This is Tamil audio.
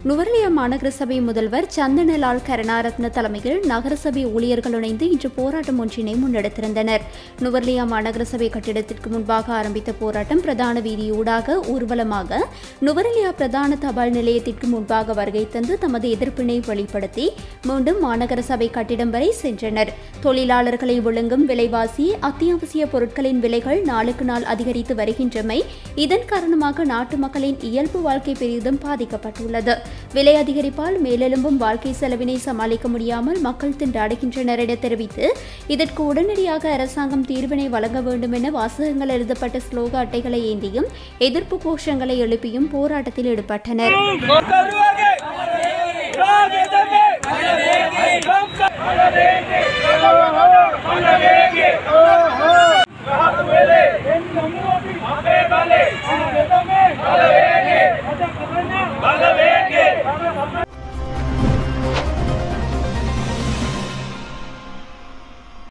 நுவரெலியா மாநகர சபை முதல்வர் சந்தனலால் கருணாரத்ன தலைமையில் நகரசபை ஊழியர்கள் இணைந்து இன்று போராட்டம் ஒன்றினை முன்னெடுத்திருந்தனர் நுவரெலியா மாநகர சபை கட்டிடத்திற்கு முன்பாக ஆரம்பித்த போராட்டம் பிரதான வீதியூடாக ஊர்வலமாக நுவரெலியா பிரதான தபால் நிலையத்திற்கு முன்பாக வருகை தந்து தமது எதிர்ப்பினை வெளிப்படுத்தி மீண்டும் மாநகர சபை கட்டிடம் வரை சென்றனர் தொழிலாளர்களை விழுங்கும் விலைவாசி அத்தியாவசிய பொருட்களின் விலைகள் நாளுக்கு நாள் அதிகரித்து வருகின்றமை இதன் காரணமாக நாட்டு மக்களின் இயல்பு வாழ்க்கை பெரிதும் பாதிக்கப்பட்டுள்ளது விலை அதிகரிப்பால் மேலெழும்பும் வாழ்க்கை செலவினை சமாளிக்க முடியாமல் மக்கள் திண்டாடுகின்றனர் என தெரிவித்து இதற்கு உடனடியாக அரசாங்கம் தீர்வினை வழங்க வேண்டும் என வாசகங்கள் எழுதப்பட்ட ஸ்லோக அட்டைகளை ஏந்தியும் எதிர்ப்பு கோஷங்களை எழுப்பியும் போராட்டத்தில் ஈடுபட்டனர் ಕರುವಾಗೆ ರಾಗದಗೆ ರಾಮ ರಾಹತ ವೇಳೆ ಎನ್ನ